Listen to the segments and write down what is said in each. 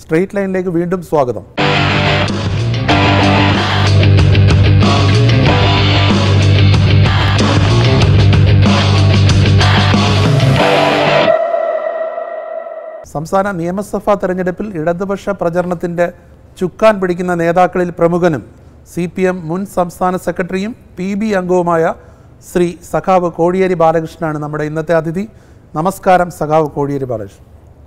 Straight ലൈനിലേക്ക് വീണ്ടും സ്വാഗതം സംസ്ഥാന നിയമസഭാ തെരഞ്ഞെടുപ്പിൽ ഇടതുപക്ഷ പ്രചരണത്തിന്റെ ചുക്കാൻ പിടിക്കുന്ന നേതാക്കളിൽ പ്രമുഖനും സി പി എം മുൻ സംസ്ഥാന സെക്രട്ടറിയും പി ബി അംഗവുമായ ശ്രീ സഖാവ് കോടിയേരി ബാലകൃഷ്ണനാണ് നമ്മുടെ ഇന്നത്തെ അതിഥി നമസ്കാരം സഖാവ് കോടിയേരി ബാലകൃഷ്ണൻ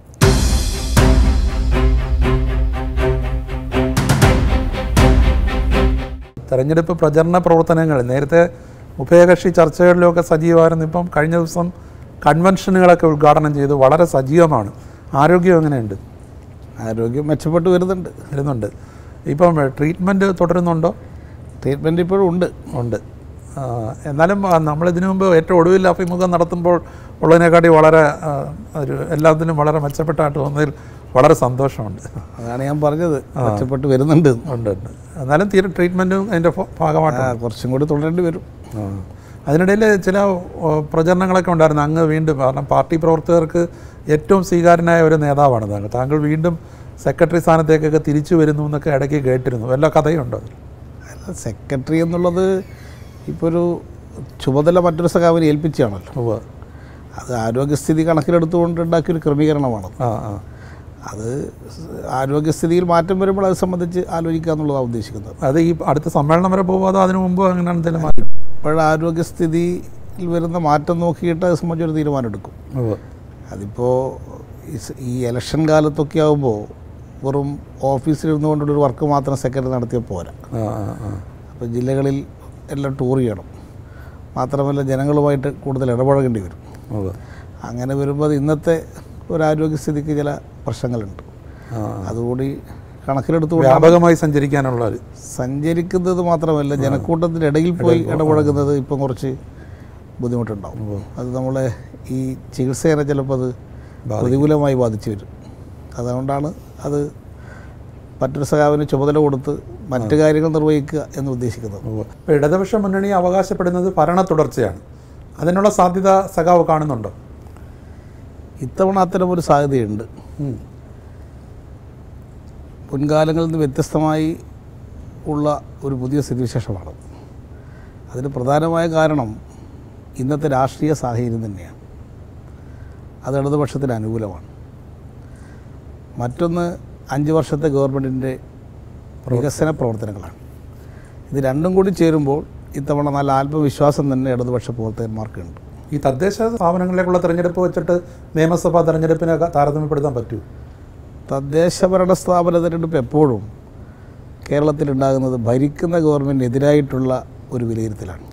തെരഞ്ഞെടുപ്പ് പ്രചരണ പ്രവർത്തനങ്ങൾ നേരത്തെ ഉഭയകക്ഷി ചർച്ചകളിലൊക്കെ സജീവമായിരുന്നു ഇപ്പം കഴിഞ്ഞ ദിവസം കൺവെൻഷനുകളൊക്കെ ഉദ്ഘാടനം ചെയ്തു വളരെ സജീവമാണ് ആരോഗ്യം എങ്ങനെയുണ്ട് ആരോഗ്യം മെച്ചപ്പെട്ട് വരുന്നുണ്ട് വരുന്നുണ്ട് ഇപ്പം ട്രീറ്റ്മെൻറ്റ് തുടരുന്നുണ്ടോ ട്രീറ്റ്മെൻറ്റ് ഇപ്പോഴും ഉണ്ട് ഉണ്ട് ആ, എന്നാലും ആ, നമ്മളിതിനു മുമ്പ് ഏറ്റവും ഒടുവിൽ അഭിമുഖം നടത്തുമ്പോൾ ഉള്ളതിനെക്കാട്ടി വളരെ ആ, ഒരു എല്ലാത്തിനും വളരെ മെച്ചപ്പെട്ടായിട്ട് തോന്നുന്നതിൽ വളരെ സന്തോഷമുണ്ട് അതാണ് ഞാൻ പറഞ്ഞത് മെച്ചപ്പെട്ട് വരുന്നുണ്ട് ഉണ്ട് ഉണ്ട് എന്നാലും തീരെ ട്രീറ്റ്മെൻറ്റും അതിൻ്റെ ഫ- ഭാഗമായിട്ട് ആ, കുറച്ചും കൂടി തുടരേണ്ടി വരും ആ. അതിനിടയിൽ ചില ഓ, പ്രചരണങ്ങളൊക്കെ ഉണ്ടായിരുന്നു അങ്ങ് വീണ്ടും കാരണം പാർട്ടി പ്രവർത്തകർക്ക് ഏറ്റവും സ്വീകാര്യനായ ഒരു നേതാവാണ് താങ്കൾ താങ്കൾ വീണ്ടും സെക്രട്ടറി സ്ഥാനത്തേക്കൊക്കെ തിരിച്ചു വരുന്നു എന്നൊക്കെ ഇടയ്ക്ക് കേട്ടിരുന്നു വല്ല കഥയുണ്ടോ അതിൽ അല്ല സെക്രട്ടറി എന്നുള്ളത് ഇപ്പോൾ ഒരു ചുമതല മറ്റൊരു സഖാവിനെ ഏൽപ്പിച്ചാണല്ലോ ഉവ്വ്. അത് ആരോഗ്യസ്ഥിതി കണക്കിലെടുത്തുകൊണ്ട് ഉണ്ടാക്കിയൊരു ക്രമീകരണമാണ് ആ ആ അത് ആരോഗ്യസ്ഥിതിയിൽ മാറ്റം വരുമ്പോൾ അത് സംബന്ധിച്ച് ആലോചിക്കുക എന്നുള്ളതാണ് ഉദ്ദേശിക്കുന്നത് അത് ഈ അടുത്ത സമ്മേളനം വരെ പോകുമോ അതിനു മുമ്പ് അങ്ങനെ എന്തെങ്കിലും മാറ്റം അപ്പോൾ ആരോഗ്യസ്ഥിതിയിൽ വരുന്ന മാറ്റം നോക്കിയിട്ട് അത് സംബന്ധിച്ചൊരു തീരുമാനം എടുക്കും ഉവ്വ്. അതിപ്പോൾ ഈ സ- ഈ ഇലക്ഷൻ കാലത്തൊക്കെ ആകുമ്പോൾ വെറും ഓഫീസിലിരുന്നു കൊണ്ടുള്ളൊരു വർക്ക് മാത്രം സെക്രട്ടറി നടത്തിയാൽ പോരാ ആ ആ ആ അപ്പോൾ ജില്ലകളിൽ എല്ലാം ടൂർ ചെയ്യണം മാത്രമല്ല ജനങ്ങളുമായിട്ട് കൂടുതൽ ഇടപഴകേണ്ടി വരും ഉവ്വ്. അങ്ങനെ വരുമ്പോൾ അത് ഇന്നത്തെ ഒരു ആരോഗ്യസ്ഥിതിക്ക് ചില പ്രശ്നങ്ങളുണ്ട് ആ അതുകൂടി കണക്കിലെടുത്തുകൊണ്ട് വ്യാപകമായി സഞ്ചരിക്കാനുള്ള ഒരു സഞ്ചരിക്കുന്നത് മാത്രമല്ല ജനക്കൂട്ടത്തിൻ്റെ ഇടയിൽ പോയി ഇടപഴകുന്നത് ഇപ്പം കുറച്ച് ബുദ്ധിമുട്ടുണ്ടാവും അത് നമ്മളെ ഈ ചികിത്സയെ ചിലപ്പോൾ അത് പ്രതികൂലമായി ബാധിച്ചു വരും അതുകൊണ്ടാണ് അത് മറ്റൊരു സഖാവിന് ചുമതല കൊടുത്ത് മറ്റു കാര്യങ്ങൾ നിർവഹിക്കുക എന്ന് ഉദ്ദേശിക്കുന്നത് ഉവ്വ്. ഇപ്പോൾ ഇടതുപക്ഷ മുന്നണി അവകാശപ്പെടുന്നത് ഭരണ തുടർച്ചയാണ് അതിനുള്ള സാധ്യത സഖാവ് കാണുന്നുണ്ടോ ഇത്തവണ അത്തരം ഒരു സാധ്യതയുണ്ട് ഉം. മുൻകാലങ്ങളിൽ നിന്ന് വ്യത്യസ്തമായി ഉള്ള ഒരു പുതിയ സ്ഥിതിവിശേഷമാണ് അതിന് പ്രധാനമായ കാരണം ഇന്നത്തെ രാഷ്ട്രീയ സാഹചര്യം തന്നെയാണ് അത് ഇടതുപക്ഷത്തിന് അനുകൂലമാണ് മറ്റൊന്ന് അഞ്ച് വർഷത്തെ ഗവൺമെൻറ്റിൻ്റെ വികസന പ്രവർത്തനങ്ങളാണ് ഇത് രണ്ടും കൂടി ചേരുമ്പോൾ ഇത്തവണ നല്ല ആത്മവിശ്വാസം തന്നെ ഇടതുപക്ഷ പ്രവർത്തകന്മാർക്കുണ്ട് ഈ തദ്ദേശ സ്ഥാപനങ്ങളിലേക്കുള്ള തെരഞ്ഞെടുപ്പ് വെച്ചിട്ട് നിയമസഭാ തെരഞ്ഞെടുപ്പിനെ താരതമ്യപ്പെടുത്താൻ പറ്റൂ തദ്ദേശഭരണ സ്ഥാപന തിരഞ്ഞെടുപ്പ് എപ്പോഴും കേരളത്തിലുണ്ടാകുന്നത് ഭരിക്കുന്ന ഗവൺമെൻറ്റിനെതിരായിട്ടുള്ള ഒരു വിലയിരുത്തലാണ്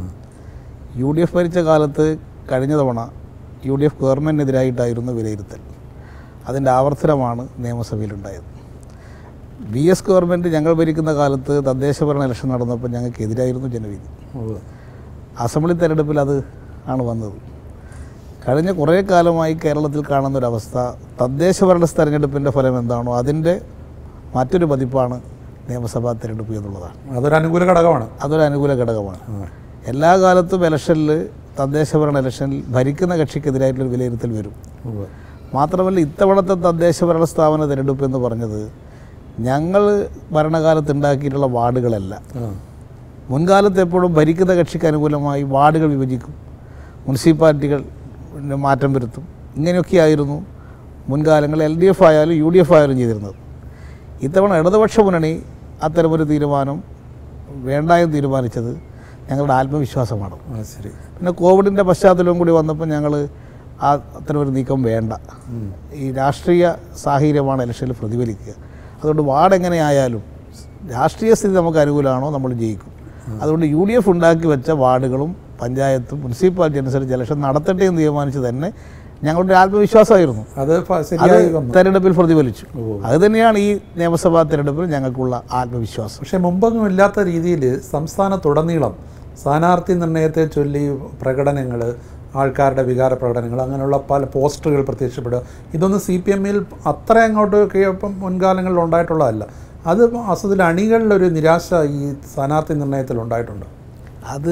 യു ഡി എഫ് ഭരിച്ച കാലത്ത് കഴിഞ്ഞ തവണ യു ഡി എഫ് ഗവൺമെൻറ്റിനെതിരായിട്ടായിരുന്നു വിലയിരുത്തൽ അതിൻ്റെ ആവർത്തനമാണ് നിയമസഭയിലുണ്ടായത് ബി എസ് ഗവൺമെൻറ് ഞങ്ങൾ ഭരിക്കുന്ന കാലത്ത് തദ്ദേശഭരണ ഇലക്ഷൻ നടന്നപ്പോൾ ഞങ്ങൾക്കെതിരായിരുന്നു ജനവിധി അസംബ്ലി തെരഞ്ഞെടുപ്പിൽ അത് ആണ് വന്നത് കഴിഞ്ഞ കുറേ കാലമായി കേരളത്തിൽ കാണുന്ന ഒരവസ്ഥ തദ്ദേശഭരണ തെരഞ്ഞെടുപ്പിൻ്റെ ഫലം എന്താണോ അതിൻ്റെ മറ്റൊരു പതിപ്പാണ് നിയമസഭാ തെരഞ്ഞെടുപ്പ് എന്നുള്ളതാണ് അതൊരു അനുകൂല ഘടകമാണ് അതൊരു അനുകൂല ഘടകമാണ് എല്ലാ കാലത്തും ഇലക്ഷനിൽ തദ്ദേശഭരണ ഇലക്ഷനിൽ ഭരിക്കുന്ന കക്ഷിക്കെതിരായിട്ടുള്ളൊരു വിലയിരുത്തൽ വരും ഉവ്വ്. മാത്രമല്ല ഇത്തവണത്തെ തദ്ദേശഭരണ സ്ഥാപന തിരഞ്ഞെടുപ്പ് എന്ന് പറഞ്ഞത് ഞങ്ങൾ ഭരണകാലത്ത് ഉണ്ടാക്കിയിട്ടുള്ള വാർഡുകളല്ല ആ. മുൻകാലത്ത് എപ്പോഴും ഭരിക്കുന്ന കക്ഷിക്ക് അനുകൂലമായി വാർഡുകൾ വിഭജിക്കും മുനിസിപ്പാലിറ്റികൾ പിന്നെ മാറ്റം വരുത്തും ഇങ്ങനെയൊക്കെയായിരുന്നു മുൻകാലങ്ങളിൽ എൽ ഡി എഫ് ആയാലും യു ഡി എഫ് ആയാലും ചെയ്തിരുന്നത് ഇത്തവണ ഇടതുപക്ഷ മുന്നണി അത്തരമൊരു തീരുമാനം വേണ്ട എന്ന് തീരുമാനിച്ചത് ഞങ്ങളുടെ ആത്മവിശ്വാസമാണ് ആ ശരി പിന്നെ കോവിഡിൻ്റെ പശ്ചാത്തലവും കൂടി വന്നപ്പോൾ ഞങ്ങൾ ആ അത്തരമൊരു നീക്കം വേണ്ട ഈ രാഷ്ട്രീയ സാഹചര്യമാണ് ഇലക്ഷനിൽ പ്രതിഫലിക്കുക അതുകൊണ്ട് വാർഡ് എങ്ങനെയായാലും രാഷ്ട്രീയ സ്ഥിതി നമുക്ക് അനുകൂലമാണോ നമ്മൾ ജയിക്കും അതുകൊണ്ട് യു ഡി എഫ് ഉണ്ടാക്കി വെച്ച വാർഡുകളും പഞ്ചായത്തും മുനിസിപ്പാലിറ്റി അനുസരിച്ച് ഇലക്ഷൻ നടത്തട്ടെ എന്ന് തീരുമാനിച്ച് തന്നെ ഞങ്ങളുടെ ആത്മവിശ്വാസമായിരുന്നു അത് ഫ- അത് ശരിയായി വന്നു തെരഞ്ഞെടുപ്പിൽ പ്രതിഫലിച്ചു ഓ. അത് തന്നെയാണ് ഈ നിയമസഭാ തെരഞ്ഞെടുപ്പിൽ ഞങ്ങൾക്കുള്ള ആത്മവിശ്വാസം പക്ഷേ മുമ്പൊന്നും ഇല്ലാത്ത രീതിയിൽ സംസ്ഥാനത്തുടനീളം സ്ഥാനാർത്ഥി നിർണയത്തെ ചൊല്ലി പ്രകടനങ്ങൾ ആൾക്കാരുടെ വികാര പ്രകടനങ്ങൾ അങ്ങനെയുള്ള പല പോസ്റ്ററുകൾ പ്രത്യക്ഷപ്പെടുക ഇതൊന്നും സി പി എമ്മിൽ അത്ര അങ്ങോട്ട് ഇപ്പം മുൻകാലങ്ങളിൽ ഉണ്ടായിട്ടുള്ളതല്ല അത് അസതിൽ അണികളിലൊരു നിരാശ ഈ സ്ഥാനാർത്ഥി നിർണയത്തിൽ ഉണ്ടായിട്ടുണ്ട് അത്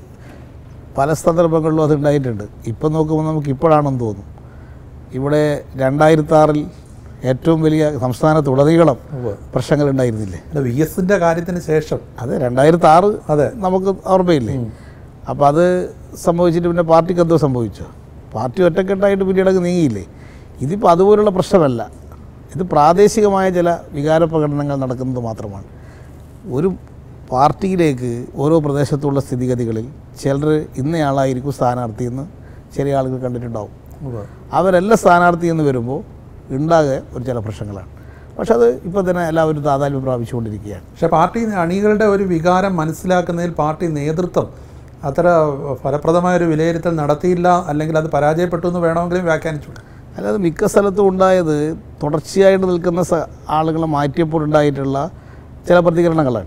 പല സന്ദർഭങ്ങളിലും അത് ഉണ്ടായിട്ടുണ്ട് ഇപ്പം നോക്കുമ്പോൾ നമുക്ക് ഇപ്പോഴാണെന്ന് തോന്നും ഇവിടെ രണ്ടായിരത്തി ആറിൽ ഏറ്റവും വലിയ സംസ്ഥാനത്തുടനീളം ഉവ്വ്. പ്രശ്നങ്ങൾ ഉണ്ടായിരുന്നില്ലേ അല്ല വി എസിൻ്റെ കാര്യത്തിന് ശേഷം അത് രണ്ടായിരത്തി ആറ് അതെ നമുക്ക് ഓർമ്മയില്ലേ അപ്പോൾ അത് സംഭവിച്ചിട്ട് പിന്നെ പാർട്ടിക്ക് എന്തോ സംഭവിച്ചു പാർട്ടി ഒറ്റക്കെട്ടായിട്ട് പിന്നീടങ്ങ് നീങ്ങിയില്ലേ ഇതിപ്പോൾ അതുപോലുള്ള പ്രശ്നമല്ല ഇത് പ്രാദേശികമായ ചില വികാര പ്രകടനങ്ങൾ നടക്കുന്നത് മാത്രമാണ് ഒരു പാർട്ടിയിലേക്ക് ഓരോ പ്രദേശത്തുള്ള സ്ഥിതിഗതികളിൽ ചിലർ ഇന്നയാളായിരിക്കും സ്ഥാനാർത്ഥി എന്ന് ചില ആളുകൾ കണ്ടിട്ടുണ്ടാവും ഉവ്വ്. അവരെല്ലാം സ്ഥാനാർത്ഥി എന്ന് വരുമ്പോൾ ഉണ്ടാകുക ഒരു ചില പ്രശ്നങ്ങളാണ് പക്ഷെ അത് ഇപ്പോൾ തന്നെ എല്ലാവരും താതാൽയം പ്രാപിച്ചുകൊണ്ടിരിക്കുകയാണ് പക്ഷേ പാർട്ടി അണികളുടെ ഒരു വികാരം മനസ്സിലാക്കുന്നതിൽ പാർട്ടി നേതൃത്വം അത്ര ഫലപ്രദമായ ഒരു വിലയിരുത്തൽ നടത്തിയില്ല അല്ലെങ്കിൽ അത് പരാജയപ്പെട്ടു എന്ന് വേണമെങ്കിലും വ്യാഖ്യാനിച്ചു അല്ലാതെ മിക്ക സ്ഥലത്തും ഉണ്ടായത് തുടർച്ചയായിട്ട് നിൽക്കുന്ന സ- ആളുകളെ മാറ്റിയപ്പോൾ ഉണ്ടായിട്ടുള്ള ചില പ്രതികരണങ്ങളാണ്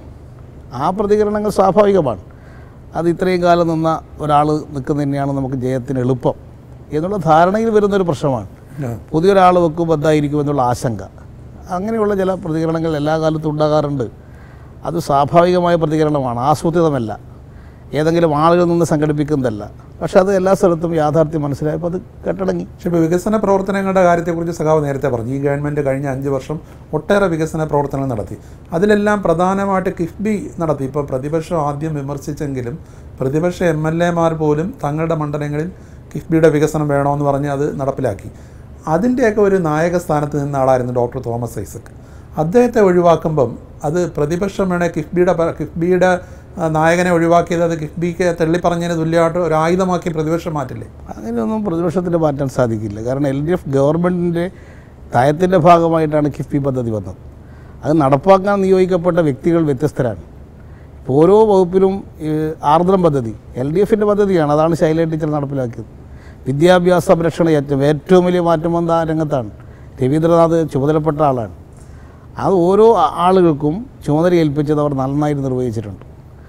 ആ പ്രതികരണങ്ങൾ സ്വാഭാവികമാണ് അത് ഇത്രയും കാലം നിന്ന ഒരാൾ നിൽക്കുന്ന തന്നെയാണ് നമുക്ക് ജയത്തിന് എളുപ്പം എന്നുള്ള ധാരണയിൽ വരുന്നൊരു പ്രശ്നമാണ് പുതിയൊരാൾ വെക്കും എന്തായിരിക്കും എന്നുള്ള ആശങ്ക അങ്ങനെയുള്ള ചില പ്രതികരണങ്ങൾ എല്ലാ കാലത്തും ഉണ്ടാകാറുണ്ട് അത് സ്വാഭാവികമായ പ്രതികരണമാണ് ആസൂത്രിതമല്ല ഏതെങ്കിലും ആളുകൾ നിന്ന് സംഘടിപ്പിക്കുന്നതല്ല പക്ഷെ അത് എല്ലാ സ്ഥലത്തും യാഥാർത്ഥ്യം മനസ്സിലായപ്പോൾ അത് കെട്ടടങ്ങി പക്ഷേ ഇപ്പോൾ വികസന പ്രവർത്തനങ്ങളുടെ കാര്യത്തെക്കുറിച്ച് സഖാവ് നേരത്തെ പറഞ്ഞു ഈ ഗവൺമെൻറ് കഴിഞ്ഞ അഞ്ച് വർഷം ഒട്ടേറെ വികസന പ്രവർത്തനങ്ങൾ നടത്തി അതിലെല്ലാം പ്രധാനമായിട്ട് കിഫ്ബി നടത്തി ഇപ്പോൾ പ്രതിപക്ഷം ആദ്യം വിമർശിച്ചെങ്കിലും പ്രതിപക്ഷ എം എൽ എമാർ പോലും തങ്ങളുടെ മണ്ഡലങ്ങളിൽ കിഫ്ബിയുടെ വികസനം വേണമെന്ന് പറഞ്ഞ് അത് നടപ്പിലാക്കി അതിൻ്റെയൊക്കെ ഒരു നായക സ്ഥാനത്ത് നിന്ന ആളായിരുന്നു ഡോക്ടർ തോമസ് ഐസക് അദ്ദേഹത്തെ ഒഴിവാക്കുമ്പം അത് പ്രതിപക്ഷം വേണേൽ കിഫ്ബിയുടെ പ- കിഫ്ബിയുടെ ആ, നായകനെ ഒഴിവാക്കിയത് അത് കിഫ്ബിക്ക് തള്ളിപ്പറഞ്ഞതിന് തുല്യമായിട്ട് ഒരു ആയുധമാക്കി പ്രതിപക്ഷം മാറ്റില്ലേ അങ്ങനെയൊന്നും പ്രതിപക്ഷത്തിന് മാറ്റാൻ സാധിക്കില്ല കാരണം എൽ ഡി എഫ് ഗവൺമെൻറ്റിൻ്റെ നയത്തിൻ്റെ ഭാഗമായിട്ടാണ് കിഫ്ബി പദ്ധതി വന്നത് അത് നടപ്പാക്കാൻ നിയോഗിക്കപ്പെട്ട വ്യക്തികൾ വ്യത്യസ്തരാണ് ഇപ്പോൾ ഓരോ വകുപ്പിലും ഈ ആർദ്രം പദ്ധതി എൽ ഡി എഫിൻ്റെ പദ്ധതിയാണ് അതാണ് ശൈല ടീച്ചർ നടപ്പിലാക്കിയത് വിദ്യാഭ്യാസ സംരക്ഷണ യജ്ഞം ഏറ്റവും വലിയ മാറ്റം വന്ന ആ രംഗത്താണ് രവീന്ദ്രനാഥ് ചുമതലപ്പെട്ട ആളാണ് അത് ഓരോ ആ- ആളുകൾക്കും ചുമതല ഏൽപ്പിച്ചത് അവർ നന്നായിട്ട് നിർവഹിച്ചിട്ടുണ്ട്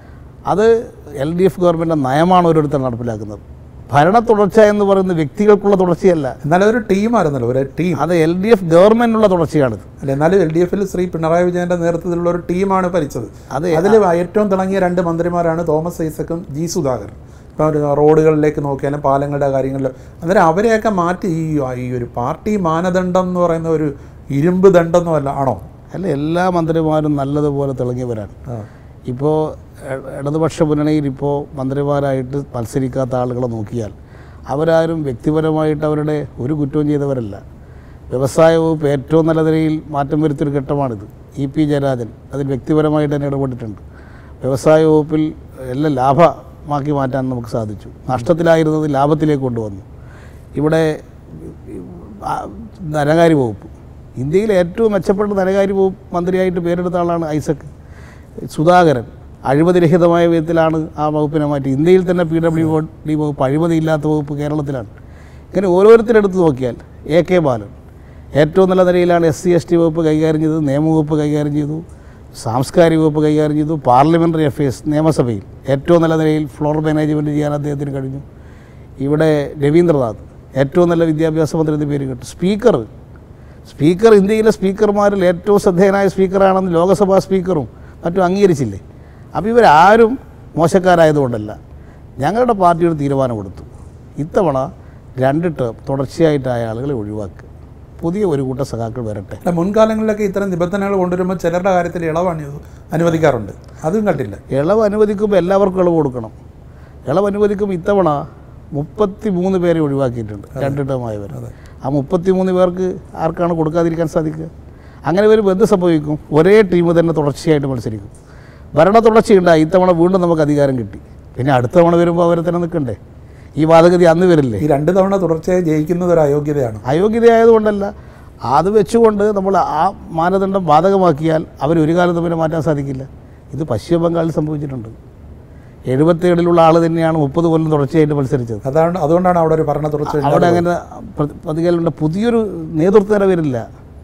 അത് എൽ ഡി എഫ് ഗവൺമെൻറ് നയമാണ് ഓരോരുത്തർ നടപ്പിലാക്കുന്നത് ഭരണ തുടർച്ച എന്ന് പറയുന്നത് വ്യക്തികൾക്കുള്ള തുടർച്ചയല്ല എന്നാലും അതൊരു ടീമായിരുന്നല്ലോ ഒരു ടീം അത് എൽ ഡി എഫ് ഗവൺമെൻറ്റിനുള്ള തുടർച്ചയാണിത് അല്ല എന്നാലും എൽ ഡി എഫിൽ ശ്രീ പിണറായി വിജയന്റെ നേതൃത്വത്തിലുള്ള ഒരു ടീമാണ് ഭരിച്ചത് അതെ. അതിൽ ഏറ്റവും തിളങ്ങിയ രണ്ട് മന്ത്രിമാരാണ് തോമസ് ഐസക്കും ജി സുധാകരൻ ഇപ്പോൾ ഒരു റോഡുകളിലേക്ക് നോക്കിയാലും പാലങ്ങളുടെ കാര്യങ്ങളിലും അന്നേരം അവരെയൊക്കെ മാറ്റി ഈ ഈ ഒരു പാർട്ടി മാനദണ്ഡം എന്ന് പറയുന്ന ഒരു ഇരുമ്പ് ദണ്ഡൊന്നും അല്ല ആണോ അല്ല എല്ലാ മന്ത്രിമാരും നല്ലതുപോലെ തിളങ്ങിയവരാണ് ആ. ഇപ്പോൾ ഇ- ഇടതുപക്ഷ മുന്നണിയിൽ ഇപ്പോൾ മന്ത്രിമാരായിട്ട് മത്സരിക്കാത്ത ആളുകളെ നോക്കിയാൽ അവരാരും വ്യക്തിപരമായിട്ട് അവരുടെ ഒരു കുറ്റവും ചെയ്തവരല്ല വ്യവസായ വകുപ്പ് ഏറ്റവും നല്ല നിലയിൽ മാറ്റം വരുത്തിയൊരു ഘട്ടമാണിത് ഇ പി ജയരാജൻ അതിൽ വ്യക്തിപരമായിട്ട് തന്നെ ഇടപെട്ടിട്ടുണ്ട് വ്യവസായ വകുപ്പിൽ എല്ലാം ലാഭമാക്കി മാറ്റാൻ നമുക്ക് സാധിച്ചു നഷ്ടത്തിലായിരുന്നത് ലാഭത്തിലേക്ക് കൊണ്ടുവന്നു ഇവിടെ ആ, ധനകാര്യ വകുപ്പ് ഇന്ത്യയിലെ ഏറ്റവും മെച്ചപ്പെട്ട ധനകാര്യ വകുപ്പ് മന്ത്രിയായിട്ട് പേരെടുത്ത ആളാണ് ഐസക് സുധാകരൻ അഴിമതിരഹിതമായ വിധത്തിലാണ് ആ വകുപ്പിനെ മാറ്റി ഇന്ത്യയിൽ തന്നെ പി ഡബ്ല്യു ഡി വകുപ്പ് അഴിമതിയില്ലാത്ത വകുപ്പ് കേരളത്തിലാണ് ഇങ്ങനെ ഓരോരുത്തരെടുത്ത് നോക്കിയാൽ എ കെ ബാലൻ ഏറ്റവും നല്ല നിലയിലാണ് എസ് സി എസ് ടി വകുപ്പ് കൈകാര്യം ചെയ്തത് നിയമവകുപ്പ് കൈകാര്യം ചെയ്തു സാംസ്കാരിക വകുപ്പ് കൈകാര്യം ചെയ്തു പാർലമെൻ്ററി അഫയേഴ്സ് നിയമസഭയിൽ ഏറ്റവും നല്ല നിലയിൽ ഫ്ലോർ മാനേജ്മെൻറ്റ് ചെയ്യാൻ അദ്ദേഹത്തിന് കഴിഞ്ഞു ഇവിടെ രവീന്ദ്രനാഥ് ഏറ്റവും നല്ല വിദ്യാഭ്യാസ മന്ത്രി എന്ന് പേര് കേട്ടു സ്പീക്കർ സ്പീക്കർ ഇന്ത്യയിലെ സ്പീക്കർമാരിൽ ഏറ്റവും ശ്രദ്ധേയനായ സ്പീക്കറാണെന്ന് ലോകസഭാ സ്പീക്കറും മറ്റും അംഗീകരിച്ചില്ലേ അപ്പോൾ ഇവരാരും മോശക്കാരായതുകൊണ്ടല്ല ഞങ്ങളുടെ പാർട്ടി ഒരു തീരുമാനം കൊടുത്തു ഇത്തവണ രണ്ട് ടേം തുടർച്ചയായിട്ടായ ആളുകളെ ഒഴിവാക്കുക പുതിയ ഒരു കൂട്ടം സഖാക്കൾ വരട്ടെ അല്ല മുൻകാലങ്ങളിലൊക്കെ ഇത്തരം നിബന്ധനകൾ കൊണ്ടുവരുമ്പോൾ ചിലരുടെ കാര്യത്തിൽ ഇളവ് അനു- അനുവദിക്കാറുണ്ട് അതും കണ്ടില്ല ഇളവ് അനുവദിക്കുമ്പോൾ എല്ലാവർക്കും ഇളവ് കൊടുക്കണം ഇളവ് അനുവദിക്കുമ്പോൾ ഇത്തവണ മുപ്പത്തി മൂന്ന് പേരെ ഒഴിവാക്കിയിട്ടുണ്ട് രണ്ട് ടേമായവർ ആ മുപ്പത്തി മൂന്ന് പേർക്ക് ആർക്കാണ് കൊടുക്കാതിരിക്കാൻ സാധിക്കുക അങ്ങനെ വരുമ്പോൾ എന്ത് സംഭവിക്കും ഒരേ ടീം തന്നെ തുടർച്ചയായിട്ട് മത്സരിക്കും ഭരണ തുടർച്ചയുണ്ടായി ഇത്തവണ വീണ്ടും നമുക്ക് അധികാരം കിട്ടി പിന്നെ അടുത്ത തവണ വരുമ്പോൾ അവരെ തന്നെ നിൽക്കണ്ടേ ഈ വാദഗതി അന്ന് വരില്ലേ ഈ രണ്ട് തവണ തുടർച്ചയായി ജയിക്കുന്നത് ഒരു അയോഗ്യതയാണ് അയോഗ്യതയായതുകൊണ്ടല്ല അത് വെച്ചുകൊണ്ട് നമ്മൾ ആ മാനദണ്ഡം ബാധകമാക്കിയാൽ അവർ ഒരു കാലത്ത് പിന്നെ മാറ്റാൻ സാധിക്കില്ല ഇത് പശ്ചിമ ബംഗാളിൽ സംഭവിച്ചിട്ടുണ്ട് എഴുപത്തേഴിലുള്ള ആൾ തന്നെയാണ് മുപ്പത് കൊല്ലം തുടർച്ചയായിട്ട് മത്സരിച്ചത് അതാണ് അതുകൊണ്ടാണ് അവിടെ ഒരു ഭരണ തുടർച്ച അവിടെ അങ്ങനെ പ്ര- പ്രതികളുടെ പുതിയൊരു നേതൃത്വ നിര വരില്ല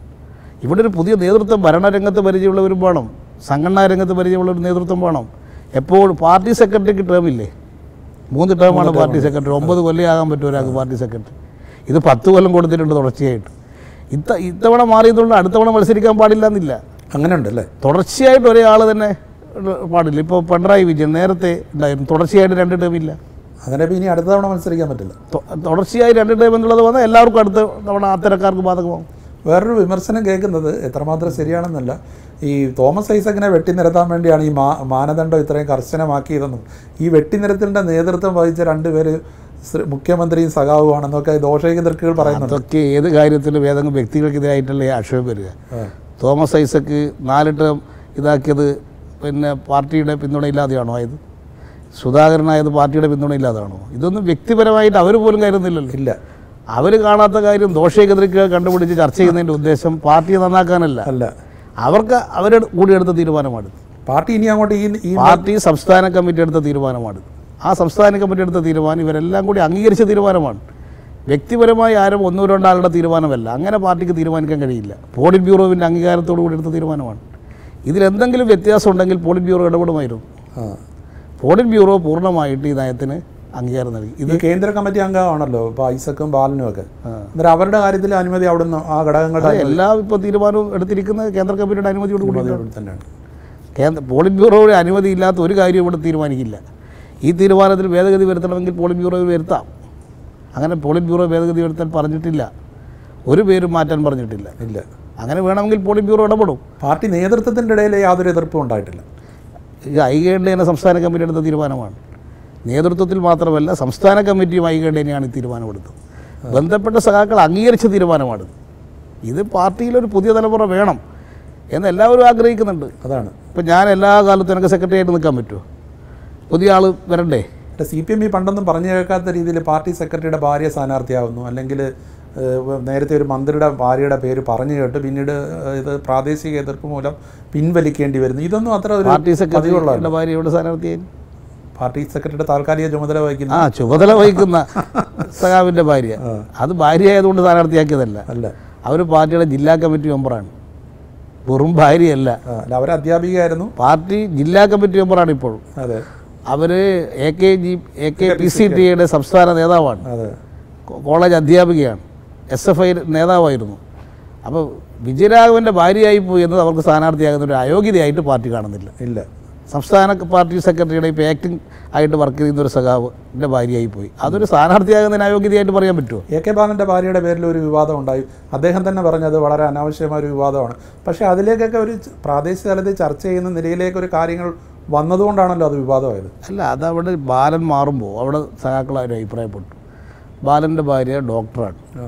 ഇവിടെ ഒരു പുതിയ നേതൃത്വം ഭരണരംഗത്ത് പരിചയമുള്ളവരും വേണം സംഘടനാ രംഗത്ത് പരിചയമുള്ള ഒരു നേതൃത്വം വേണം എപ്പോഴും പാർട്ടി സെക്രട്ടറിക്ക് ടേമില്ലേ മൂന്ന് ടേമാണ് പാർട്ടി സെക്രട്ടറി ഒമ്പത് കൊല്ലം ആകാൻ പറ്റും ഒരാൾക്ക് പാർട്ടി സെക്രട്ടറി ഇത് പത്ത് കൊല്ലം കൊടുത്തിട്ടുണ്ട് തുടർച്ചയായിട്ട് ഇത്ത ഇത്തവണ മാറിയതുകൊണ്ട് അടുത്ത തവണ മത്സരിക്കാൻ പാടില്ല എന്നില്ല അങ്ങനെ ഉണ്ടല്ലേ തുടർച്ചയായിട്ട് ഒരേ ആൾ തന്നെ പാടില്ല ഇപ്പോൾ പിണറായി വിജയൻ നേരത്തെ ഉണ്ടായിരുന്നു തുടർച്ചയായിട്ട് രണ്ട് ടേമില്ല അങ്ങനെ ഇപ്പം ഇനി അടുത്ത തവണ മത്സരിക്കാൻ പറ്റില്ല തൊ- തുടർച്ചയായി രണ്ട് ടൈം എന്നുള്ളത് വന്നാൽ എല്ലാവർക്കും അടുത്ത തവണ അത്തരക്കാർക്ക് ബാധകമാവും വേറൊരു വിമർശനം കേൾക്കുന്നത് എത്രമാത്രം ശരിയാണെന്നല്ല ഈ തോമസ് ഐസക്കിനെ വെട്ടിനിരത്താൻ വേണ്ടിയാണ് ഈ മാ മാനദണ്ഡം ഇത്രയും കർശനമാക്കിയതെന്നും ഈ വെട്ടിനിരത്തലിൻ്റെ നേതൃത്വം വഹിച്ച രണ്ടുപേര് ശ്രീ- മുഖ്യമന്ത്രിയും സഖാവുമാണെന്നൊക്കെ ദോഷൈക ദർക്കുകൾ പറയുന്നുണ്ട് അതൊക്കെ ഏത് കാര്യത്തിലും ഏതെങ്കിലും വ്യക്തികൾക്കെതിരായിട്ടല്ലേ ആക്ഷേപം വരിക ആ. തോമസ് ഐസക്ക് നാലിട്ട് ഇതാക്കിയത് പിന്നെ പാർട്ടിയുടെ പിന്തുണയില്ലാതെയാണോ ആയത് സുധാകരനായത് പാർട്ടിയുടെ പിന്തുണയില്ലാതാണോ ഇതൊന്നും വ്യക്തിപരമായിട്ട് അവർ പോലും കരുതുന്നില്ലല്ലോ ഇല്ല അവർ കാണാത്ത കാര്യം ദോഷേകതൃക്ക് കണ്ടുപിടിച്ച് ചർച്ച ചെയ്യുന്നതിൻ്റെ ഉദ്ദേശം പാർട്ടിയെ നന്നാക്കാനല്ല അല്ല അവർക്ക് അവരുടെ കൂടി എടുത്ത തീരുമാനമാണ് പാർട്ടി ഇനി അങ്ങോട്ട് ഈ ഈ പാർട്ടി സംസ്ഥാന കമ്മിറ്റി എടുത്ത തീരുമാനമാണ് ആ സംസ്ഥാന കമ്മിറ്റി എടുത്ത തീരുമാനം ഇവരെല്ലാം കൂടി അംഗീകരിച്ച തീരുമാനമാണ് വ്യക്തിപരമായി ആരും ഒന്നോ രണ്ടാളുടെ തീരുമാനമല്ല അങ്ങനെ പാർട്ടിക്ക് തീരുമാനിക്കാൻ കഴിയില്ല പോളിറ്റ് ബ്യൂറോവിൻ്റെ അംഗീകാരത്തോടു കൂടി എടുത്ത തീരുമാനമാണ് ഇതിലെന്തെങ്കിലും വ്യത്യാസം ഉണ്ടെങ്കിൽ പോളിറ്റ് ബ്യൂറോ ഇടപെടുമായിരുന്നു ആ. പോളിറ്റ് ബ്യൂറോ പൂർണ്ണമായിട്ട് ഈ നയത്തിന് അംഗീകാരം നൽകി ഇത് ഈ കേന്ദ്ര കമ്മിറ്റി അംഗമാണല്ലോ ഇപ്പോൾ ഐസക്കും ബാലനും ഒക്കെ അന്നേരം അവരുടെ കാര്യത്തിൽ അനുമതി അവിടുന്ന് ആ ഘടകങ്ങളുടെ അത് എല്ലാ ഇപ്പോൾ തീരുമാനവും എടുത്തിരിക്കുന്നത് കേന്ദ്ര കമ്മിറ്റിയുടെ അനുമതിയോട് കൂടി അനുമതിയോട് തന്നെയാണ് കേന്ദ്ര പോളിറ്റ് ബ്യൂറോയുടെ അനുമതി ഇല്ലാത്ത ഒരു കാര്യം ഇവിടെ തീരുമാനിക്കില്ല ഈ തീരുമാനത്തിൽ ഭേദഗതി വരുത്തണമെങ്കിൽ പോളിറ്റ് ബ്യൂറോയിൽ വരുത്താം അങ്ങനെ പോളിറ്റ് ബ്യൂറോ ഭേദഗതി വരുത്താൻ പറഞ്ഞിട്ടില്ല ഒരു പേരും മാറ്റാൻ പറഞ്ഞിട്ടില്ല ഇല്ല അങ്ങനെ വേണമെങ്കിൽ പോളിറ്റ് ബ്യൂറോ ഇടപെടും പാർട്ടി നേതൃത്വത്തിൻ്റെ ഇടയിൽ യാതൊരു എതിർപ്പും ഉണ്ടായിട്ടില്ല ഇത് ഐകേണ്ടേനെ സംസ്ഥാന കമ്മിറ്റി എടുത്ത തീരുമാനമാണ് നേതൃത്വത്തിൽ മാത്രമല്ല സംസ്ഥാന കമ്മിറ്റിയും ഐകേണ്ടേനെയാണ് ഈ തീരുമാനമെടുത്തത് ബന്ധപ്പെട്ട സഖാക്കൾ അംഗീകരിച്ച തീരുമാനമാണ് ഇത് പാർട്ടിയിലൊരു പുതിയ തലമുറ വേണം എന്ന് എല്ലാവരും ആഗ്രഹിക്കുന്നുണ്ട് അതാണ് ഇപ്പം ഞാൻ എല്ലാ കാലത്തും എനിക്ക് സെക്രട്ടറി ആയിട്ട് നിൽക്കാൻ പറ്റുമോ പുതിയ ആൾ വരണ്ടേ സി പി എം ഈ പണ്ടൊന്നും പറഞ്ഞു കേൾക്കാത്ത രീതിയിൽ പാർട്ടി സെക്രട്ടറിയുടെ ഭാര്യ സ്ഥാനാർത്ഥിയാവുന്നു അല്ലെങ്കിൽ ഏഹ്, നേരത്തെ ഒരു മന്ത്രിയുടെ ഭാര്യയുടെ പേര് പറഞ്ഞു കേട്ട് പിന്നീട് ഏഹ്, ഇത് പ്രാദേശിക എതിർപ്പ് മൂലം പിൻവലിക്കേണ്ടി വരുന്നു ഇതൊന്നും അത്ര ഒരു പാർട്ടി പതിവുള്ള സെക്രട്ടറിയുടെ ഭാര്യ ഇവിടെ സ്ഥാനാർത്ഥിയായി പാർട്ടി സെക്രട്ടറിയുടെ താൽക്കാലിക ചുമതല വഹിക്കുന്ന ആ ചുമതല വഹിക്കുന്ന സഖാവിൻ്റെ ഭാര്യ അത് ഭാര്യ ആയതുകൊണ്ട് സ്ഥാനാർത്ഥിയാക്കിയതല്ല അല്ല അവർ പാർട്ടിയുടെ ജില്ലാ കമ്മിറ്റി മെമ്പറാണ് വെറും ഭാര്യയല്ല ആ, അല്ല അവർ അധ്യാപികയായിരുന്നു പാർട്ടി ജില്ലാ കമ്മിറ്റി മെമ്പറാണ് ഇപ്പോഴും അതെ അവർ A K G A K P C ടിയുടെ സംസ്ഥാന നേതാവാണ് അതെ കോ- കോളേജ് അധ്യാപികയാണ് എസ് എഫ് ഐ നേതാവായിരുന്നു അപ്പോൾ വിജയരാഘവൻ്റെ ഭാര്യയായി പോയി എന്നത് അവർക്ക് സ്ഥാനാർത്ഥിയാകുന്ന ഒരു അയോഗ്യതയായിട്ട് പാർട്ടി കാണുന്നില്ല ഇല്ല സംസ്ഥാന പാർട്ടി സെക്രട്ടറിയുടെ ഇപ്പോൾ ആക്ടിംഗ് ആയിട്ട് വർക്ക് ചെയ്യുന്ന ഒരു സഖാവിൻ്റെ ഭാര്യയായി പോയി അതൊരു സ്ഥാനാർത്ഥിയാകുന്നതിന് അയോഗ്യതയായിട്ട് പറയാൻ പറ്റുമോ എ കെ ബാലൻ്റെ ഭാര്യയുടെ പേരിൽ ഒരു വിവാദം ഉണ്ടായി അദ്ദേഹം തന്നെ പറഞ്ഞത് വളരെ അനാവശ്യമായ ഒരു വിവാദമാണ് പക്ഷേ അതിലേക്കൊക്കെ ഒരു ച- പ്രാദേശിക തലത്തിൽ ചർച്ച ചെയ്യുന്ന നിലയിലേക്ക് ഒരു കാര്യങ്ങൾ വന്നതുകൊണ്ടാണല്ലോ അത് വിവാദമായത് അല്ല അതവിടെ ബാലൻ മാറുമ്പോൾ അവിടെ സഖാക്കളാരും അഭിപ്രായപ്പെട്ടു ബാലൻ്റെ ഭാര്യ ഡോക്ടറാണ് ആ,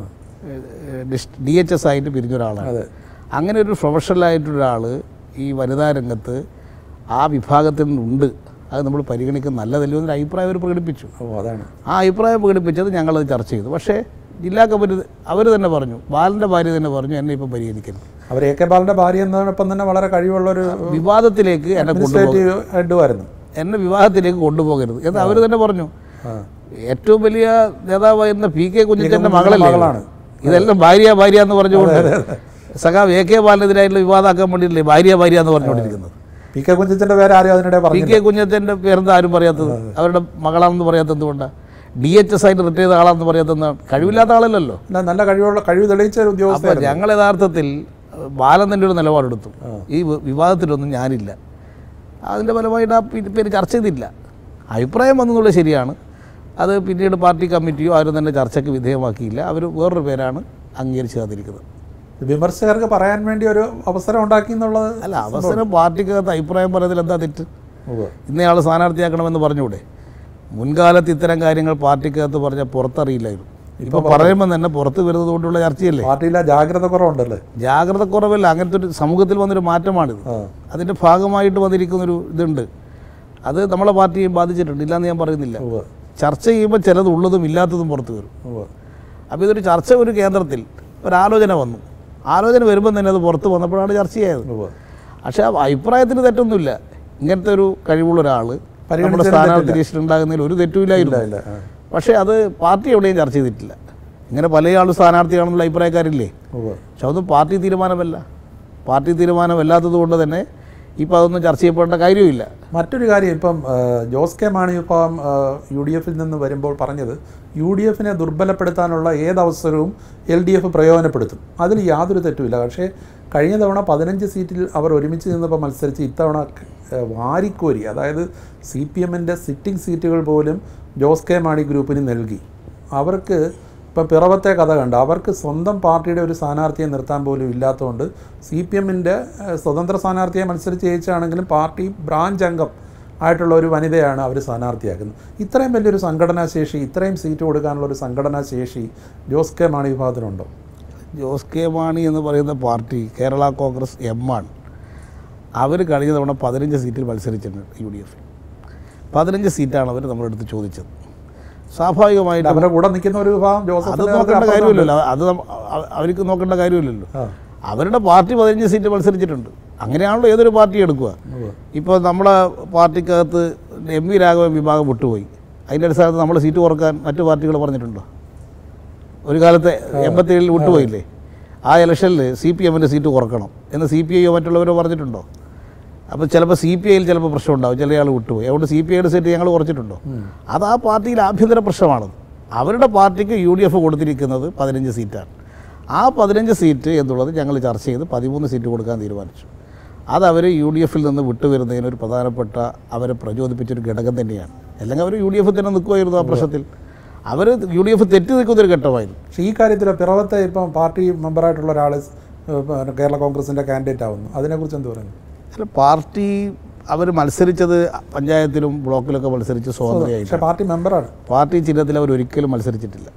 ഡി എച്ച് എസ് ആയിട്ട് പിരിഞ്ഞ ഒരാളാണ് അതെ അങ്ങനെ ഒരു പ്രൊഫഷണലായിട്ടൊരാൾ ഈ വനിതാ രംഗത്ത് ആ വിഭാഗത്തിൽ നിന്നുണ്ട് അത് നമ്മൾ പരിഗണിക്കുന്ന നല്ലതല്ലോ എന്നൊരു അഭിപ്രായം അവർ പ്രകടിപ്പിച്ചു ഓ അതാണ് ആ അഭിപ്രായം പ്രകടിപ്പിച്ചത് ഞങ്ങളത് ചർച്ച ചെയ്തു പക്ഷേ ജില്ലാ കമ്മിറ്റി അവർ തന്നെ പറഞ്ഞു ബാലൻ്റെ ഭാര്യ തന്നെ പറഞ്ഞു എന്നെ ഇപ്പം പരിഗണിക്കുന്നു അവർ എ കെ ബാലൻ്റെ ഭാര്യ എന്നതിനൊപ്പം തന്നെ വളരെ കഴിവുള്ള ഒരു വിവാദത്തിലേക്ക് എന്നെ കൊണ്ടുപോകും അഡ്മിനിസ്ട്രേറ്റീവ് ഹെഡുമായിരുന്നു എന്നെ വിവാഹത്തിലേക്ക് കൊണ്ടുപോകരുത് എന്ന് അവർ തന്നെ പറഞ്ഞു ആ ഏറ്റവും വലിയ നേതാവായിരുന്ന പി കെ കുഞ്ഞിച്ചൻ്റെ മകളല്ലേ മകളാണ്. ഇതെല്ലാം ഭാര്യ ഭാര്യ എന്ന് പറഞ്ഞുകൊണ്ട് സഖാവ് എ കെ ബാലനെതിരായിട്ടുള്ള വിവാദമാക്കാൻ വേണ്ടിയില്ലേ ഭാര്യ ഭാര്യ എന്ന് പറഞ്ഞുകൊണ്ടിരിക്കുന്നത് പി കെ കുഞ്ചിന്റെ പേര് ആരും അതിനിടെ പി പറഞ്ഞു കെ കുഞ്ഞച്ചൻ്റെ പേരെന്താ ആരും പറയാത്തത് അവരുടെ മകളാണെന്ന് പറയാത്തത് എന്തുകൊണ്ടാണ് ഡി എച്ച് എസ് ആയിട്ട് റിട്ടയർ ചെയ്ത ആളാണെന്ന് പറയാത്തത് എന്താണ് കഴിവില്ലാത്ത ആളല്ലല്ലോ അല്ല നല്ല കഴിവുള്ള കഴിവ് തെളിയിച്ച ഒരു അപ്പോൾ ഉദ്യോഗസ്ഥരായിരുന്നു ഞങ്ങൾ യഥാർത്ഥത്തിൽ ബാലൻ തന്നെ ഒരു നിലപാടെടുത്തു ഈ വി- വിവാദത്തിലൊന്നും ഞാനില്ല അതിൻ്റെ ഫലമായിട്ട് ആ പി- പേര് ചർച്ച ചെയ്തില്ല അഭിപ്രായം വന്നെന്നുള്ളത് ശരിയാണ് അത് പിന്നീട് പാർട്ടി കമ്മിറ്റിയോ ആരും തന്നെ ചർച്ചയ്ക്ക് വിധേയമാക്കിയില്ല അവർ വേറൊരു പേരാണ് അംഗീകരിച്ച് കാത്തിരിക്കുന്നത് വിമർശകർക്ക് പറയാൻ വേണ്ടി ഒരു അവസരം ഉണ്ടാക്കി എന്നുള്ളത് അല്ല അവസരം പാർട്ടിക്കകത്ത് അഭിപ്രായം പറയുന്നതിൽ എന്താ തെറ്റ് ഉവ്വ്. ഇന്നയാൾ സ്ഥാനാർത്ഥിയാക്കണമെന്ന് പറഞ്ഞൂടെ മുൻകാലത്ത് ഇത്തരം കാര്യങ്ങൾ പാർട്ടിക്കകത്ത് പറഞ്ഞാൽ പുറത്തറിയില്ലായിരുന്നു ഇപ്പോൾ പറയുമ്പോൾ തന്നെ പുറത്ത് വരുന്നത് കൊണ്ടുള്ള ചർച്ചയല്ലേ പാർട്ടിയിലെ ജാഗ്രത കുറവുണ്ടല്ലേ ജാഗ്രത കുറവല്ല അങ്ങനത്തെ ഒരു സമൂഹത്തിൽ വന്നൊരു മാറ്റമാണിത് ആ അതിൻ്റെ ഭാഗമായിട്ട് വന്നിരിക്കുന്നൊരു ഇതുണ്ട് അത് നമ്മളെ പാർട്ടിയെ ബാധിച്ചിട്ടുണ്ട് ഇല്ലയെന്ന് ഞാൻ പറയുന്നില്ല ഉവ്വ്. ചർച്ച ചെയ്യുമ്പോൾ ചിലത് ഉള്ളതും ഇല്ലാത്തതും പുറത്ത് വരും ഉവ്വ്. അപ്പോൾ ഇതൊരു ചർച്ച ഒരു കേന്ദ്രത്തിൽ ഒരാലോചന വന്നു ആലോചന വരുമ്പോൾ തന്നെ അത് പുറത്ത് വന്നപ്പോഴാണ് ചർച്ചയായത് ഉവ്വ്. പക്ഷേ ആ അഭിപ്രായത്തിന് തെറ്റൊന്നുമില്ല ഇങ്ങനത്തെ ഒരു കഴിവുള്ള ഒരാൾ നമ്മുടെ പരിഗണിച്ചതിൽ സ്ഥാനാർത്ഥി ലിസ്റ്റിൽ ഉണ്ടാകുന്നതിൽ ഒരു തെറ്റുമില്ലായിരുന്നു ഇല്ല ആ. പക്ഷേ അത് പാർട്ടി എവിടെയും ചർച്ച ചെയ്തിട്ടില്ല ഇങ്ങനെ പല ആളും സ്ഥാനാർത്ഥിയാണെന്നുള്ള അഭിപ്രായക്കാരില്ലേ ഉവ്വ്. പക്ഷെ അതൊന്നും പാർട്ടി തീരുമാനമല്ല പാർട്ടി തീരുമാനമല്ലാത്തത് കൊണ്ട് തന്നെ ഇപ്പോൾ അതൊന്നും ചർച്ച ചെയ്യപ്പെടേണ്ട കാര്യമില്ല മറ്റൊരു കാര്യം ഇപ്പം ആ, ജോസ് കെ മാണി ഇപ്പം യു ഡി എഫിൽ നിന്ന് വരുമ്പോൾ പറഞ്ഞത് യു ഡി എഫിനെ ദുർബലപ്പെടുത്താനുള്ള ഏതവസരവും എൽ ഡി എഫ് പ്രയോജനപ്പെടുത്തും അതിൽ യാതൊരു തെറ്റുമില്ല പക്ഷേ കഴിഞ്ഞ തവണ പതിനഞ്ച് സീറ്റിൽ അവർ ഒരുമിച്ച് നിന്നപ്പോൾ മത്സരിച്ച് ഇത്തവണ ആ, വാരിക്കോരി അതായത് സി പി എമ്മിൻ്റെ സിറ്റിംഗ് സീറ്റുകൾ പോലും ജോസ് കെ മാണി ഗ്രൂപ്പിന് നൽകി അവർക്ക് ഇപ്പം പിറവത്തെ കഥ കണ്ട അവർക്ക് സ്വന്തം പാർട്ടിയുടെ ഒരു സ്ഥാനാർത്ഥിയെ നിർത്താൻ പോലും ഇല്ലാത്തതുകൊണ്ട് സി പി എമ്മിൻ്റെ സ്വതന്ത്ര സ്ഥാനാർത്ഥിയെ മത്സരിച്ച് ജയിച്ചാണെങ്കിലും പാർട്ടി ബ്രാഞ്ച് അംഗം ആയിട്ടുള്ള ഒരു വനിതയാണ് അവർ സ്ഥാനാർത്ഥിയാക്കുന്നത് ഇത്രയും വലിയൊരു സംഘടനാ ശേഷി ഇത്രയും സീറ്റ് കൊടുക്കാനുള്ള ഒരു സംഘടനാ ശേഷി ജോസ് കെ മാണി വിഭാഗത്തിനുണ്ടോ ജോസ് കെ മാണി എന്ന് പറയുന്ന പാർട്ടി കേരള കോൺഗ്രസ് എം ആണ് അവർ കഴിഞ്ഞ തവണ പതിനഞ്ച് സീറ്റിൽ മത്സരിച്ചിട്ടുണ്ട് യു ഡി എഫ് പതിനഞ്ച് സീറ്റാണ് അവർ നമ്മുടെ അടുത്ത് ചോദിച്ചത് സ്വാഭാവികമായിട്ടും അവരുടെ കൂടെ നിൽക്കുന്ന ഒരു വിഭാഗം ജോസഫ് അത് നോക്കേണ്ട കാര്യമില്ലല്ലോ അത് നമ്മ- അവ- അവർക്ക് നോക്കേണ്ട കാര്യമില്ലല്ലോ ആ. അവരുടെ പാർട്ടി പതിനഞ്ച് സീറ്റ് മത്സരിച്ചിട്ടുണ്ട് അങ്ങനെയാണല്ലോ ഏതൊരു പാർട്ടി എടുക്കുക ഉവ്വ്. ഇപ്പോൾ നമ്മുടെ പാർട്ടിക്കകത്ത് എം വി രാഘവൻ വിഭാഗം വിട്ടുപോയി അതിൻ്റെ അടിസ്ഥാനത്തിൽ നമ്മൾ സീറ്റ് കുറക്കാൻ മറ്റു പാർട്ടികൾ പറഞ്ഞിട്ടുണ്ടോ ഒരു കാലത്തെ എൺപത്തേഴിൽ വിട്ടുപോയില്ലേ ആ ഇലക്ഷനിൽ സി പി എമ്മിൻ്റെ സീറ്റ് കുറക്കണം എന്ന് സി പി ഐയോ മറ്റുള്ളവരോ പറഞ്ഞിട്ടുണ്ടോ അപ്പോൾ ചിലപ്പോൾ സി പി ഐയിൽ ചിലപ്പോൾ പ്രശ്നം ഉണ്ടാവും ചില ആൾ വിട്ടുപോയി അതുകൊണ്ട് സി പി ഐയുടെ സീറ്റ് ഞങ്ങൾ കുറച്ചിട്ടുണ്ടോ അത് ആ പാർട്ടിയിലെ ആഭ്യന്തര പ്രശ്നമാണത് അവരുടെ പാർട്ടിക്ക് യു ഡി എഫ് കൊടുത്തിരിക്കുന്നത് പതിനഞ്ച് സീറ്റാണ് ആ പതിനഞ്ച് സീറ്റ് എന്നുള്ളത് ഞങ്ങൾ ചർച്ച ചെയ്ത് പതിമൂന്ന് സീറ്റ് കൊടുക്കാൻ തീരുമാനിച്ചു അതവർ യു ഡി എഫിൽ നിന്ന് വിട്ടുവരുന്നതിന് ഒരു പ്രധാനപ്പെട്ട അവരെ പ്രചോദിപ്പിച്ചൊരു ഘടകം തന്നെയാണ് അല്ലെങ്കിൽ അവർ യു ഡി എഫ് തന്നെ നിൽക്കുമായിരുന്നു ആ പ്രശ്നത്തിൽ അവർ യു ഡി എഫ് തെറ്റി നിൽക്കുന്നൊരു ഘട്ടമായിരുന്നു പക്ഷേ ഈ കാര്യത്തിൽ പിറവത്തെ ഇപ്പം പാർട്ടി മെമ്പറായിട്ടുള്ള ഒരാൾ കേരള കോൺഗ്രസിൻ്റെ കാൻഡിഡേറ്റ് ആവുന്നു അതിനെക്കുറിച്ച് എന്ത് പറയുന്നു അല്ല പാർട്ടി അവർ മത്സരിച്ചത് പഞ്ചായത്തിലും ബ്ലോക്കിലൊക്കെ മത്സരിച്ച് സ്വാതന്ത്ര്യമായിട്ട് പക്ഷേ പാർട്ടി മെമ്പറാണ് പാർട്ടി ചിഹ്നത്തിൽ അവർ ഒരിക്കലും മത്സരിച്ചിട്ടില്ല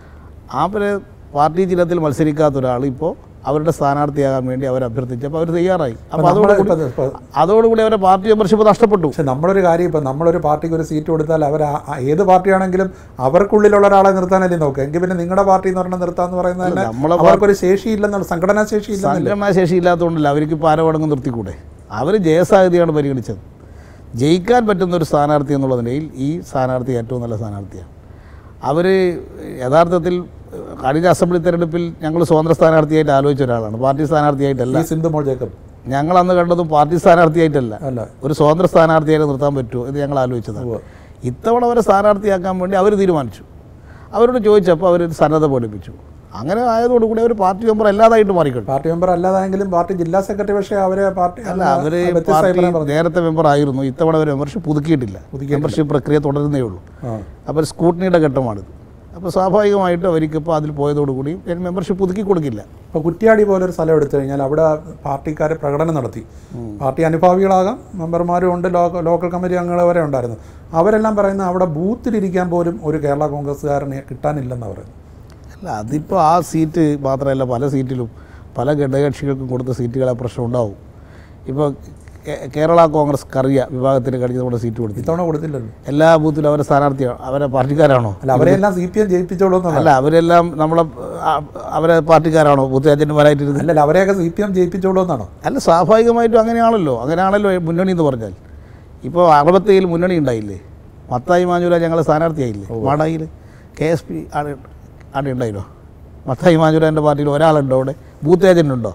ആ പിന്നെ പാർട്ടി ചിഹ്നത്തിൽ മത്സരിക്കാത്ത ഒരാൾ ഇപ്പോൾ അവരുടെ സ്ഥാനാർത്ഥിയാകാൻ വേണ്ടി അവർ അഭ്യർത്ഥിച്ചപ്പോൾ അവർ തയ്യാറായി അപ്പോൾ നമ്മള് അതോടുകൂടി ഇപ്പം- ഇപ്പം- അതോടുകൂടി അവരുടെ പാർട്ടി മെമ്പർഷിപ്പ് നഷ്ടപ്പെട്ടു പക്ഷെ നമ്മളൊരു കാര്യം ഇപ്പം നമ്മളൊരു പാർട്ടിക്ക് ഒരു സീറ്റ് കൊടുത്താൽ അവർ ആ- ആ ഏത് പാർട്ടിയാണെങ്കിലും അവർക്കുള്ളിലുള്ള ഒരാളെ നിർത്താനല്ലേ നോക്കുക എങ്കിൽ പിന്നെ നിങ്ങളുടെ പാർട്ടി എന്ന് പറഞ്ഞാൽ നിർത്താന്ന് പറയുന്നത് തന്നെ നമ്മളെ അവർക്കൊരു ശേഷിയില്ലെന്നുള്ള സംഘടനാ ശേഷി ഇല്ലെന്നില്ല സംഘടനാ ശേഷി ഇല്ലാത്തതുകൊണ്ടല്ല അവർക്ക് ഇപ്പോൾ ആരോപണങ്ങൾ നിർത്തിക്കൂടെ അവർ ജയസാധ്യതയാണ് പരിഗണിച്ചത് ജയിക്കാൻ പറ്റുന്ന ഒരു സ്ഥാനാർത്ഥി എന്നുള്ള നിലയിൽ ഈ സ്ഥാനാർത്ഥി ഏറ്റവും നല്ല സ്ഥാനാർത്ഥിയാണ് അവർ യഥാർത്ഥത്തിൽ കഴിഞ്ഞ അസംബ്ലി തെരഞ്ഞെടുപ്പിൽ ഞങ്ങൾ സ്വതന്ത്ര സ്ഥാനാർത്ഥിയായിട്ട് ആലോചിച്ച ഒരാളാണ് പാർട്ടി സ്ഥാനാർത്ഥിയായിട്ടല്ല ഈ സിന്ധു മോൾ ജേക്കബ് ഞങ്ങൾ അന്ന് കണ്ടതും പാർട്ടി സ്ഥാനാർത്ഥിയായിട്ടല്ല അല്ല ഒരു സ്വതന്ത്ര സ്ഥാനാർത്ഥിയായിട്ട് നിർത്താൻ പറ്റുമോ എന്ന് ഞങ്ങൾ ആലോചിച്ചതാണ് ഉവ്വ്. ഇത്തവണ അവരെ സ്ഥാനാർത്ഥിയാക്കാൻ വേണ്ടി അവർ തീരുമാനിച്ചു അവരോട് ചോദിച്ചപ്പോൾ അവർ സന്നദ്ധ പഠിപ്പിച്ചു അങ്ങനെ ആയതോടുകൂടി അവർ പാർട്ടി മെമ്പർ അല്ലാതായിട്ട് മാറിക്കഴിഞ്ഞു പാർട്ടി മെമ്പർ അല്ലാതായെങ്കിലും പാർട്ടി ജില്ലാ സെക്രട്ടറി പക്ഷേ അവരെ പാർട്ടി അല്ല അവർ വ്യത്യസ്ത പാർട്ടി അഭിപ്രായം പറഞ്ഞു നേരത്തെ മെമ്പർ ആയിരുന്നു ഇത്തവണ അവർ മെമ്പർഷിപ്പ് പുതുക്കിയിട്ടില്ല മെമ്പർഷിപ്പ് പ്രക്രിയ തുടരുന്നേ ഉള്ളൂ ആ അപ്പോൾ സ്കൂട്ടണിയുടെ ഘട്ടമാണിത് അപ്പോൾ സ്വാഭാവികമായിട്ടും അവർക്കിപ്പോൾ അതിൽ പോയതോടുകൂടി മെമ്പർഷിപ്പ് പുതുക്കി കൊടുക്കില്ല ഇപ്പോൾ കുറ്റ്യാടി പോലൊരു സ്ഥലം എടുത്തു കഴിഞ്ഞാൽ അവിടെ പാർട്ടിക്കാർ പ്രകടനം നടത്തി പാർട്ടി അനുഭാവികളാകാം മെമ്പർമാരും ഉണ്ട് ലോക ലോക്കൽ കമ്മിറ്റി അംഗങ്ങൾ വരെ ഉണ്ടായിരുന്നു അവരെല്ലാം പറയുന്ന അവിടെ ബൂത്തിലിരിക്കാൻ പോലും ഒരു കേരള കോൺഗ്രസ്സുകാരനെ കിട്ടാനില്ലെന്ന് പറയുന്നു അല്ല അതിപ്പോൾ ആ സീറ്റ് മാത്രമല്ല പല സീറ്റിലും പല ഘടകകക്ഷികൾക്കും കൊടുത്ത സീറ്റുകളെ പ്രശ്നം ഉണ്ടാവും ഇപ്പോൾ കേ- കേരള കോൺഗ്രസ് കറിയ വിഭാഗത്തിന് കഴിഞ്ഞ നമ്മുടെ സീറ്റ് കൊടുത്തില്ല ഇത്തവണ കൊടുത്തില്ലല്ലോ എല്ലാ ബൂത്തിലും അവരെ സ്ഥാനാർത്ഥിയാണ് അവരെ പാർട്ടിക്കാരാണോ അല്ല അവരെല്ലാം സി പി എം ജയിപ്പിച്ചോളൂ എന്നല്ല അല്ല അവരെല്ലാം നമ്മളെ ആ, അവരെ പാർട്ടിക്കാരാണോ ബൂത്ത് ഏജന്റുമാരായിട്ടിരുന്നത് അല്ലല്ല അവരെയൊക്കെ സി പി എം ജയിപ്പിച്ചോളൂ എന്നാണോ അല്ല സ്വാഭാവികമായിട്ടും അങ്ങനെയാണല്ലോ അങ്ങനെയാണല്ലോ മുന്നണി എന്ന് പറഞ്ഞാൽ ഇപ്പോൾ അറുപത്തേഴിൽ മുന്നണി ഉണ്ടായില്ലേ മത്തായി മാഞ്ഞൂല ഞങ്ങൾ സ്ഥാനാർത്ഥിയായില്ലേ മാടായിൽ കെ എസ് പി ആണ് ആണ് ഉണ്ടായിരുന്നോ മത്തായി മാഞ്ഞൂരാൻ്റെ പാർട്ടിയിൽ ഒരാളുണ്ടോ അവിടെ ബൂത്ത് ഏജൻ്റ് ഉണ്ടോ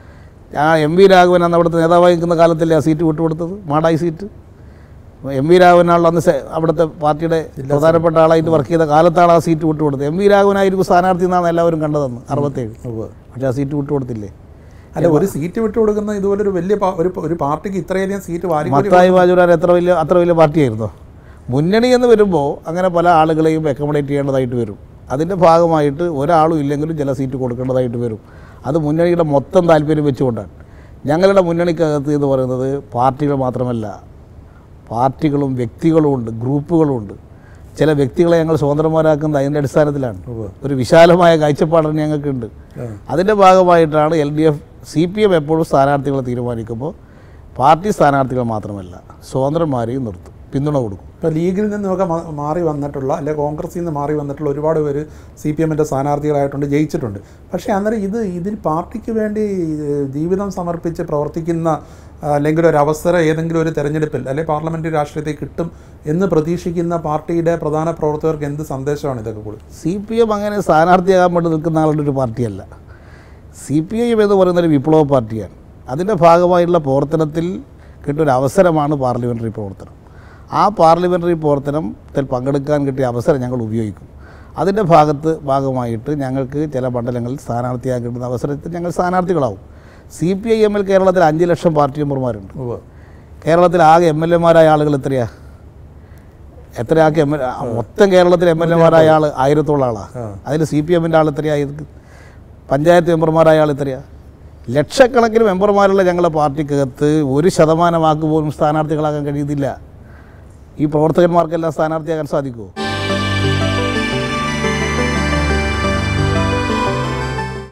ആ എം വി രാഘവൻ അന്ന് അവിടുത്തെ നേതാവായി നിൽക്കുന്ന കാലത്തല്ലേ ആ സീറ്റ് വിട്ടുകൊടുത്തത് മാടായി സീറ്റ് എം വി രാഘവനാണല്ലോ അന്ന് സെ- അവിടുത്തെ പാർട്ടിയുടെ പ്രധാനപ്പെട്ട ആളായിട്ട് വർക്ക് ചെയ്ത കാലത്താണ് ആ സീറ്റ് വിട്ടുകൊടുത്തത് എം വി രാഘവനായിരിക്കും സ്ഥാനാർത്ഥി എന്നാണ് എല്ലാവരും കണ്ടതെന്ന് അറുപത്തേഴ് ഉവ്വ്. പക്ഷേ ആ സീറ്റ് വിട്ടുകൊടുത്തില്ലേ അല്ല ഒരു സീറ്റ് വിട്ടു കൊടുക്കുന്ന ഇതുപോലെ ഒരു വലിയ പാ- ഒരു ഒരു പാർട്ടിക്ക് ഇത്രയധികം സീറ്റ് വാരി മത്തായി വാജുരാൻ എത്ര വലിയ അത്ര വലിയ പാർട്ടിയായിരുന്നോ മുന്നണി എന്ന് വരുമ്പോൾ അങ്ങനെ പല ആളുകളെയും അക്കോമഡേറ്റ് ചെയ്യേണ്ടതായിട്ട് വരും അതിൻ്റെ ഭാഗമായിട്ട് ഒരാളും ഇല്ലെങ്കിലും ചില സീറ്റ് കൊടുക്കേണ്ടതായിട്ട് വരും അത് മുന്നണിയുടെ മൊത്തം താല്പര്യം വെച്ചുകൊണ്ടാണ് ഞങ്ങളുടെ മുന്നണിക്കകത്ത് എന്ന് പറയുന്നത് പാർട്ടികൾ മാത്രമല്ല പാർട്ടികളും വ്യക്തികളും ഉണ്ട് ഗ്രൂപ്പുകളും ഉണ്ട് ചില വ്യക്തികളെ ഞങ്ങൾ സ്വതന്ത്രന്മാരാക്കുന്നത് അതിൻ്റെ അടിസ്ഥാനത്തിലാണ് ഉവ്വ്. ഒരു വിശാലമായ കാഴ്ചപ്പാടാണ് ഞങ്ങൾക്കുണ്ട് അതിൻ്റെ ഭാഗമായിട്ടാണ് L D F C P M എപ്പോഴും സ്ഥാനാർത്ഥികളെ തീരുമാനിക്കുമ്പോൾ പാർട്ടി സ്ഥാനാർത്ഥികൾ മാത്രമല്ല സ്വതന്ത്രന്മാരെയും നിർത്തും പിന്തുണ കൊടുക്കും ഇപ്പോൾ ലീഗിൽ നിന്നൊക്കെ മാ- മാറി വന്നിട്ടുള്ള അല്ലെ കോൺഗ്രസിൽ നിന്ന് മാറി വന്നിട്ടുള്ള ഒരുപാട് പേര് സി പി എമ്മിൻ്റെ സ്ഥാനാർത്ഥികളായിട്ടുണ്ട് ജയിച്ചിട്ടുണ്ട് പക്ഷേ അന്നേരം ഇത് ഇതിൽ പാർട്ടിക്ക് വേണ്ടി ഏഹ്, ജീവിതം സമർപ്പിച്ച് പ്രവർത്തിക്കുന്ന ആ, അല്ലെങ്കിൽ ഒരു അവസരം ഏതെങ്കിലും ഒരു തെരഞ്ഞെടുപ്പിൽ അല്ലെ പാർലമെൻറ്റ് രാഷ്ട്രീയത്തിൽ കിട്ടും എന്ന് പ്രതീക്ഷിക്കുന്ന പാർട്ടിയുടെ പ്രധാന പ്രവർത്തകർക്ക് എന്ത് സന്ദേശമാണ് ഇതൊക്കെ കൊടുക്കുന്നത് സി പി എം അങ്ങനെ സ്ഥാനാർത്ഥിയാകാൻ വേണ്ടി നിൽക്കുന്ന ആളുടെ ഒരു പാർട്ടിയല്ല സി പി ഐ എം എന്ന് പറയുന്ന ഒരു വിപ്ലവ പാർട്ടിയാണ് അതിൻ്റെ ഭാഗമായിട്ടുള്ള പ്രവർത്തനത്തിൽ കിട്ടിയ ഒരു അവസരമാണ് പാർലമെൻ്ററി പ്രവർത്തനം ആ പാർലമെൻ്ററി പ്രവർത്തനത്തിൽ പങ്കെടുക്കാൻ കിട്ടിയ അവസരം ഞങ്ങൾ ഉപയോഗിക്കും അതിൻ്റെ ഭാഗത്ത് ഭാഗമായിട്ട് ഞങ്ങൾക്ക് ചില മണ്ഡലങ്ങളിൽ സ്ഥാനാർത്ഥിയാകാൻ കിട്ടുന്ന അവസരത്തിൽ ഞങ്ങൾ സ്ഥാനാർത്ഥികളാവും സി പി ഐ എമ്മിൽ കേരളത്തിൽ അഞ്ച് ലക്ഷം പാർട്ടി മെമ്പർമാരുണ്ട് ഉവ്വ്. കേരളത്തിൽ ആകെ എം എൽ എമാരായ ആളുകൾ എത്രയാ എത്ര ആൾക്ക് എം എൽ മൊത്തം കേരളത്തിൽ എം എൽ എമാരായ ആൾ ആയിരത്തോളം ആളാണ് അതിൽ സി പി എമ്മിൻ്റെ ആൾ എത്രയായി പഞ്ചായത്ത് മെമ്പർമാരായ ആൾ എത്രയാ ലക്ഷക്കണക്കിന് മെമ്പർമാരുള്ള ഞങ്ങളുടെ പാർട്ടിക്കകത്ത് ഒരു ശതമാനമാക്ക് പോലും സ്ഥാനാർത്ഥികളാകാൻ കഴിയുന്നില്ല ഈ പ്രവർത്തകന്മാർക്കെല്ലാം സ്ഥാനാർത്ഥിയാകാൻ സാധിക്കുമോ